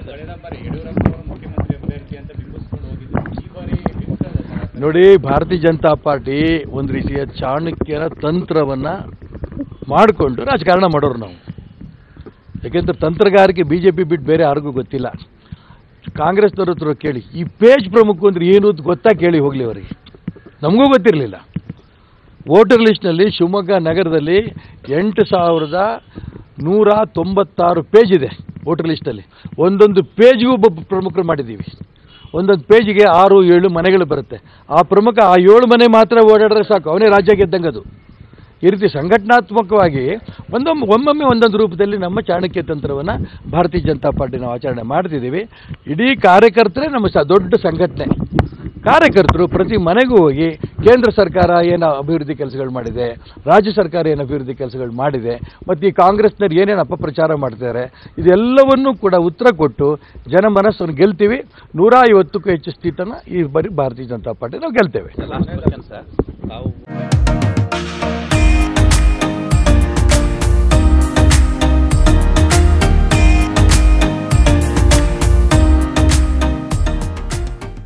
ಕಳೆದ ಬಾರಿ ಯಡಿಯೂರಪ್ಪ ಅವರು ಮುಖ್ಯಮಂತ್ರಿ ಅಭ್ಯರ್ಥಿ ಅಂತ ಬಿಂಬಿಸ್ಕೊಂಡು ಹೋಗಿದ್ರು ಈ ಬಾರಿ ಫಿಕ್ಸ್ ಅದ ಸರ್ ನೋಡಿ ಭಾರತೀಯ ಜನತಾ ಪಾರ್ಟಿ ಒಂದು ರೀತಿಯ ಚಾಣಕ್ಯನ ತಂತ್ರವನ್ನು ಮಾಡಿಕೊಂಡು ರಾಜಕಾರಣ ಮಾಡೋರು ನಾವು ಯಾಕೆಂದ್ರೆ ತಂತ್ರಗಾರಿಕೆ ಬಿ ಜೆ ಪಿ ಬಿಟ್ಟು ಬೇರೆ ಯಾರಿಗೂ ಗೊತ್ತಿಲ್ಲ ಕಾಂಗ್ರೆಸ್ನವ್ರ ಹತ್ರ ಕೇಳಿ ಈ ಪೇಜ್ ಪ್ರಮುಖ ಅಂದ್ರೆ ಏನು ಅಂತ ಗೊತ್ತಾ ಕೇಳಿ ಹೋಗಲಿ ಅವರಿಗೆ ನಮಗೂ ಗೊತ್ತಿರಲಿಲ್ಲ ವೋಟರ್ ಲಿಸ್ಟ್ನಲ್ಲಿ ಶಿವಮೊಗ್ಗ ನಗರದಲ್ಲಿ ಎಂಟು ಸಾವಿರದ ನೂರ ತೊಂಬತ್ತಾರು ಪೇಜ್ ಇದೆ ವೋಟರ್ ಲಿಸ್ಟಲ್ಲಿ ಒಂದೊಂದು ಪೇಜ್ಗೂ ಒಬ್ಬ ಪ್ರಮುಖರು ಮಾಡಿದ್ದೀವಿ ಒಂದೊಂದು ಪೇಜಿಗೆ ಆರು ಏಳು ಮನೆಗಳು ಬರುತ್ತೆ ಆ ಪ್ರಮುಖ ಆ ಏಳು ಮನೆ ಮಾತ್ರ ಓಡಾಡಿದ್ರೆ ಸಾಕು ಅವನೇ ರಾಜ್ಯ ಗೆದ್ದಂಗೆ ಅದು ಈ ರೀತಿ ಸಂಘಟನಾತ್ಮಕವಾಗಿ ಒಂದೊಮ್ಮೆ ಒಮ್ಮೊಮ್ಮೆ ಒಂದೊಂದು ರೂಪದಲ್ಲಿ ನಮ್ಮ ಚಾಣಕ್ಯ ತಂತ್ರವನ್ನು ಭಾರತೀಯ ಜನತಾ ಪಾರ್ಟಿ ನಾವು ಆಚರಣೆ ಮಾಡ್ತಿದ್ದೀವಿ ಇಡೀ ಕಾರ್ಯಕರ್ತರೇ ನಮ್ಮ ಸ ದೊಡ್ಡ ಸಂಘಟನೆ ಕಾರ್ಯಕರ್ತರು ಪ್ರತಿ ಮನೆಗೂ ಹೋಗಿ ಕೇಂದ್ರ ಸರ್ಕಾರ ಏನು ಅಭಿವೃದ್ಧಿ ಕೆಲಸಗಳು ಮಾಡಿದೆ ರಾಜ್ಯ ಸರ್ಕಾರ ಏನು ಅಭಿವೃದ್ಧಿ ಕೆಲಸಗಳು ಮಾಡಿದೆ ಮತ್ತು ಈ ಕಾಂಗ್ರೆಸ್ನವ್ರು ಏನೇನು ಅಪಪ್ರಚಾರ ಮಾಡ್ತಿದ್ದಾರೆ ಇದೆಲ್ಲವನ್ನೂ ಕೂಡ ಉತ್ತರ ಕೊಟ್ಟು ಜನ ಮನಸ್ಸನ್ನು ಗೆಲ್ತೀವಿ ನೂರ ಐವತ್ತಕ್ಕೂ ಹೆಚ್ಚು ಸೀಟನ್ನು ಈ ಬಾರಿ ಭಾರತೀಯ ಜನತಾ ಪಾರ್ಟಿ ನಾವು ಗೆಲ್ತೇವೆ ಲಾಸ್ಟ್ ಕ್ವಶನ್ ಸರ್ ತಾವು